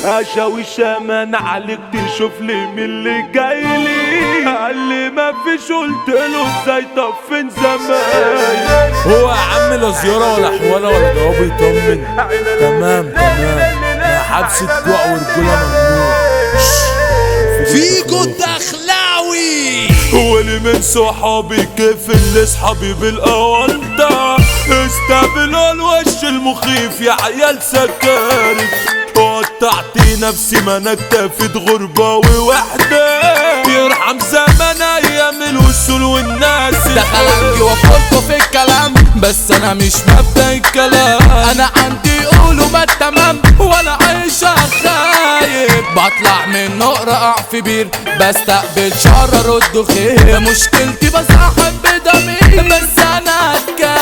اشاوي شامان عليك تشوف لي مين اللي جاي لي قال لي ما فيش قلت له ازاي طب فين زمان هو يا عم لا زيارة ولا حوالة ولا جواب يطمن تمام تمام ما حبسة جوع ورجولة ممنوع فيجو الدخلاوي ولي من صحابي كيف اللي صحابي بالاونطة استقبلوا الوش المخيف يا عيال سكاري قطعت نفسي ما انا اكتفيت غربة ووحدة يرحم زمن ايام الوصول والناس دخل عندي وفرته في الكلام بس انا مش مبدأ الكلام انا عندي قولوا ما التمام ولا عايشة خايب بطلع من نقرة اقع في بير بستقبل شر ارد خير مشكلتي بصاحب بضمير بس انا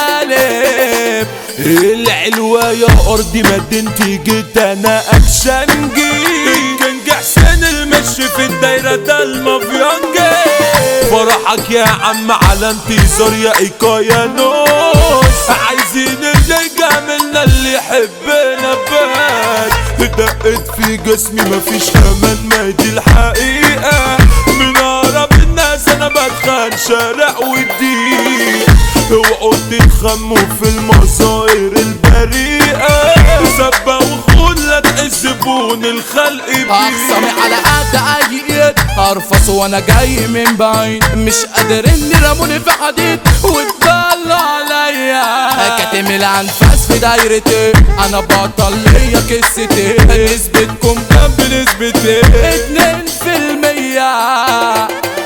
اتكلم العلوة يا ارضي مدينتي جيت انا اكشنجي كان حسين المشي في الدايرة ده المافيانجي فرحك يا عم على انتظار يا ايكايانوس عايزين اللي جاملنا اللي يحبنا بات دقت في جسمي مفيش امان ما دي الحقيقة من اقرب الناس انا بتخان شارع ودي اوعوا تتخموا في المصاير البريئة سبة وخلة الزبون الخلق اخصمي على قد اي ايد ارفص وانا جاي من بعيد مش قادر اني رموني في حديد واتضلوا عليا كاتم الانفاس في دايرتي انا بطل ليا قصتي نسبتكم كام بنسبتي اتنين في المية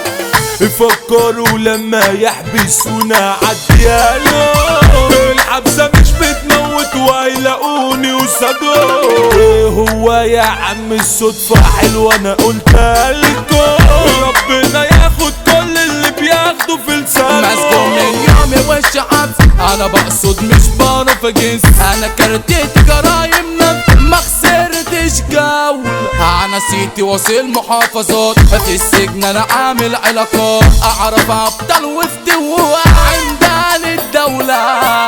فكروا لما يحبسونا عديالو الحبسة مش بتموت وهيلاقوني وصدوا إيه هو يا عم الصدفة حلوة انا قلتها لكم ربنا ياخد كل اللي بياخده في مسكون لسانه من يومي وش عبس انا بقصد مش بعرف اجنس انا كرتيت جرايم نفس ما خسرتش جو انا سيتي واصل محافظات في السجن انا عامل علاقات اعرف ابطال وفدي وعندان الدولة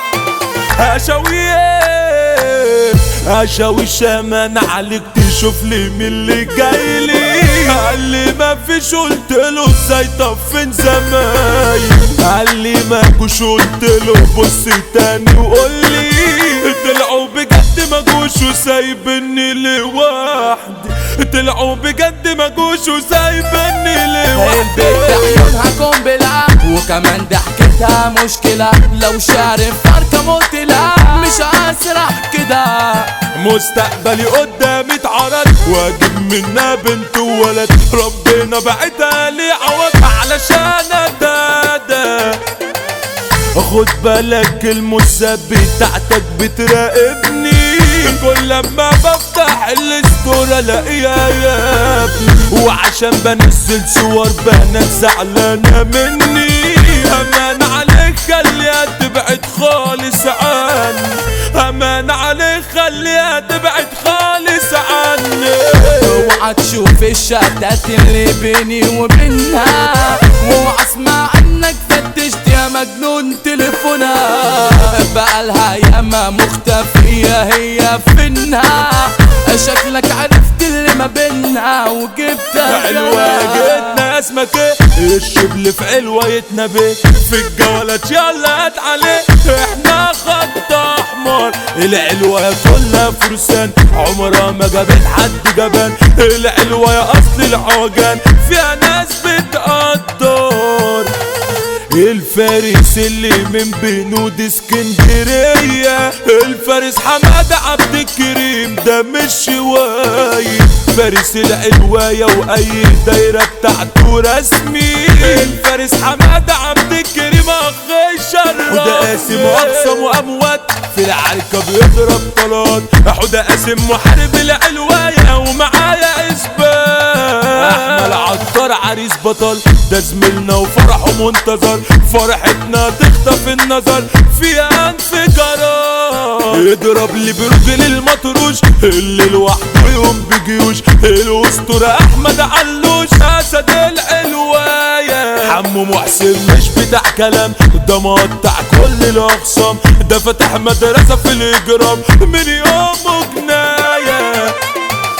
هشاويه هشاوي شامان عليك تشوف لي مين اللي جاي لي قال لي ما فيش قلت له ازاي طب فين زمايل قال لي ما جوش قلت له بص تاني وقول لي طلعوا بجد ما جوش وسايبني لوحدي طلعوا بجد ما جوش وسايبني البيت لوحدي عيونها قنبلة وكمان ضحكتها مشكلة لو شارب فركة مقتلة مش هسرح كده مستقبلي قدامي اتعرض واجيب منها بنت وولد ربنا بعتها لي عوض علشان اتادى خد بالك المسة بتاعتك بتراقبني كل لما بفتح الستور الاقيها يا ابني وعشان بنزل صور بنات زعلانة مني امان عليك خليها تبعد خالص عني امان عليك خليها تبعد خالص عني اوعى تشوف الشتات اللي بيني وبينها واوعى اسمع انك فتشت يا مجنون تليفونها بقالها ياما مختفية هي فينها شكلك عرفت اللي ما بينها وجبتها علوة جيتنا اسمك ايه الشبل في علوة يتنبي في الجولات يلا هات عليه احنا خط احمر العلوة يا كلها فرسان عمرها ما جابت حد جبان العلوة يا اصل العوجان فيها ناس بتقدر الفارس اللي من بنود اسكندرية الفارس حمادة عبد الكريم ده مش شواي فارس العلواية واي دايرة بتاعته رسمي الفارس حمادة عبد الكريم اخي شرف وده قاسم واقسم واموات في العركة بيضرب طلات حودة قاسم محارب العلواية ومعايا اثبات احمد عطار عريس بطل ده زميلنا وفرحه منتظر فرحتنا تخطف النظر فيها انفجارات يضرب لي برجل المطروش اللي لوحده يقوم بجيوش الاسطورة احمد علوش اسد العلواية حمو محسن مش بتاع كلام ده مقطع كل الاخصام ده فتح مدرسة في الاجرام من يومه جناية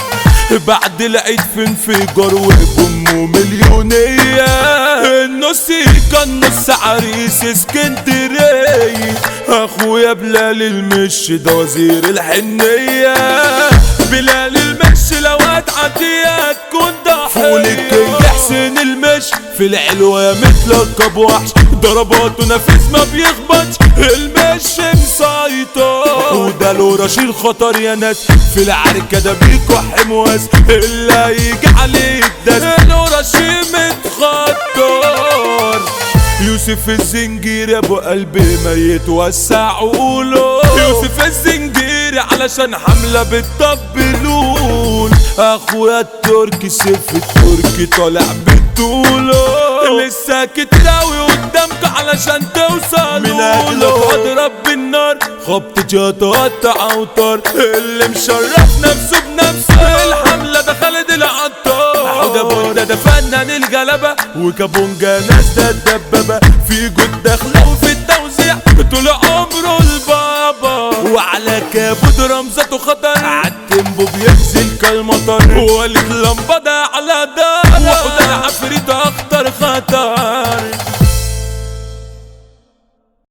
بعد العيد في انفجار وبأمه مليونية النص كان نص عريس اسكندرية اخويا بلال المش ده وزير الحنية بلال المش لو هتعديها تكون ضحية فول الكينج حسين المش في العلوة متلقب وحش ضرباته نفس ما بيخبطش المش مسيطر وده له رشيل خطر يا ناس في العركة ده بيكح مواس اللي هيجي عليه الدس له رشيل متخطر يوسف الزنجير ابو قلبي ميت وسع عقوله يوسف الزنجير علشان حملة بالطبلون اخويا التركي سيف التركي طالع بالطوله لسه كتراوي قدامك علشان توصل من اجلك اضرب بالنار خبطة تقطع اوتار اللي مشرف نفسه بنفسه الحملة ده خالد العطار حوده بوده ده فنان الجلبة وكابونجا ناس ده الدبابة في جود داخله وفي التوزيع طول عمره البابا وعلى كابود رمزته خطر عالتنبو بينزل كالمطر ولد لمبة ده على دار وحده العفريت اخطر خطر